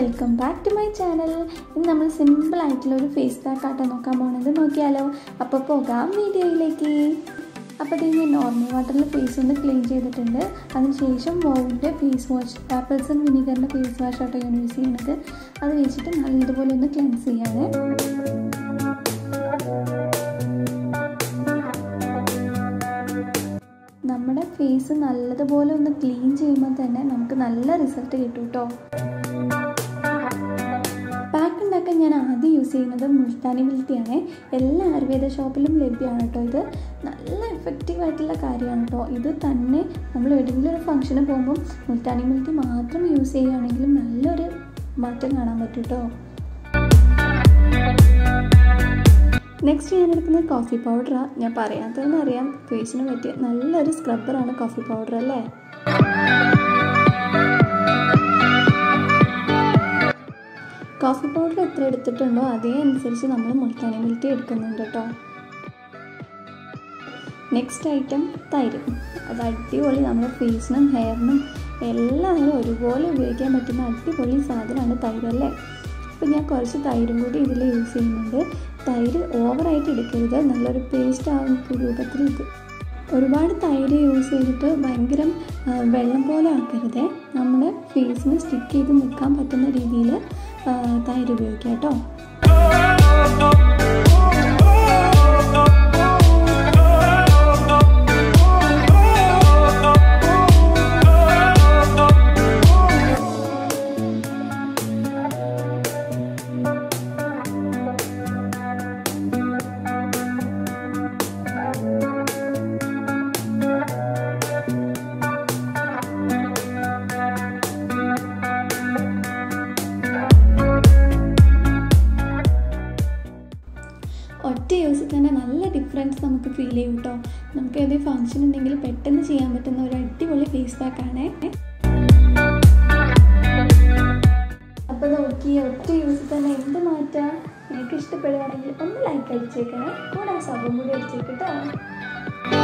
welcome back to my channel ഇന്ന് നമ്മൾ simple ആയിട്ടുള്ള ഒരു ഫേസ് പാക്ക് ആട്ടോ നോക്കാൻ പോകുന്നത് നോക്കിയാലോ അപ്പോൾ പോകാം വീഡിയോയിലേക്ക് അപ്പോൾ ഇത് ഞാൻ നോർമൽ വാട്ടറിൽ ഫേസ് ഒന്ന് ക്ലീൻ ചെയ്തിട്ടുണ്ട് അതിനുശേഷം വോവിൻ്റെ ഫേസ് വാഷ് ആപ്പിൾസ് ആൻഡ് വിനീഗറിൻ്റെ ഫേസ് വാഷ് ആട്ടോ ഞാൻ യൂസ് ചെയ്യുന്നത് അത് വെച്ചിട്ട് നല്ലതുപോലെ ഒന്ന് ക്ലെൻസ് ചെയ്യാണ് നമ്മുടെ ഫേസ് നല്ലതുപോലെ ഒന്ന് ക്ലീൻ ചെയ്യുമ്പോൾ തന്നെ നമുക്ക് നല്ല റിസൾട്ട് കിട്ടും കേട്ടോ പാക്ക് ഉണ്ടാക്കാൻ ഞാൻ ആദ്യം യൂസ് ചെയ്യുന്നത് മുൾട്ടാനി മിൽറ്റിയാണ് എല്ലാ ആയുർവേദ ഷോപ്പിലും ലഭ്യമാണ് കേട്ടോ ഇത് നല്ല എഫക്റ്റീവ് ആയിട്ടുള്ള കാര്യമാണ് കേട്ടോ ഇത് തന്നെ നമ്മൾ എവിടെയെങ്കിലും ഒരു ഫംഗ്ഷന് പോകുമ്പോൾ മുൾട്ടാനി മിൽറ്റി മാത്രം യൂസ് ചെയ്യുകയാണെങ്കിലും നല്ലൊരു മാറ്റം കാണാൻ പറ്റും കേട്ടോ നെക്സ്റ്റ് ഞാൻ എടുക്കുന്നത് കോഫി പൗഡറാണ് ഞാൻ പറയാത്തതെന്ന് അറിയാം ഫേസിന് പറ്റിയ നല്ലൊരു സ്ക്രബ്ബറാണ് കോഫി പൗഡർ അല്ലേ കോഫി പൗഡർ എത്ര എടുത്തിട്ടുണ്ടോ അതേ അനുസരിച്ച് നമ്മൾ മുൾട്ടാനി മിൽറ്റി എടുക്കുന്നുണ്ട് കേട്ടോ നെക്സ്റ്റ് ഐറ്റം തൈര് അത് അടിപൊളി നമ്മുടെ ഫേസിനും ഹെയറിനും എല്ലാവരും ഒരുപോലെ ഉപയോഗിക്കാൻ പറ്റുന്ന അടിപൊളി സാധനമാണ് തൈര് അല്ലേ അപ്പോൾ ഞാൻ കുറച്ച് തൈരും കൂടി ഇതിൽ യൂസ് ചെയ്യുന്നുണ്ട് തൈര് ഓവറായിട്ട് എടുക്കരുത് നല്ലൊരു പേസ്റ്റ് ആവുന്ന രൂപത്തിൽ ഇത് ഒരുപാട് തൈര് യൂസ് ചെയ്തിട്ട് ഭയങ്കര വെള്ളം പോലെ ആക്കരുത് നമ്മുടെ ഫേസിന് സ്റ്റിക്ക് ചെയ്ത് നിൽക്കാൻ പറ്റുന്ന രീതിയിൽ തൈര് ഉപയോഗിക്കുക കേട്ടോ ഒറ്റ യൂസിൽ തന്നെ നല്ല ഡിഫറൻസ് നമുക്ക് ഫീൽ ചെയ്യും കേട്ടോ നമുക്ക് ഏതെങ്കിലും ഫംഗ്ഷൻ ഉണ്ടെങ്കിൽ പെട്ടെന്ന് ചെയ്യാൻ പറ്റുന്ന ഒരു അടിപൊളി ഫേസ് പാക്ക് ആണേ അപ്പോൾ നോക്കി ഒറ്റ യൂസിൽ തന്നെ എന്ത് മാറ്റാം നിങ്ങൾക്ക് ഇഷ്ടപ്പെടുകയാണെങ്കിൽ ഒന്ന് ലൈക്ക് അടിച്ചേക്കണേ കൂടെ സബും കൂടി അടിച്ചേക്കട്ടോ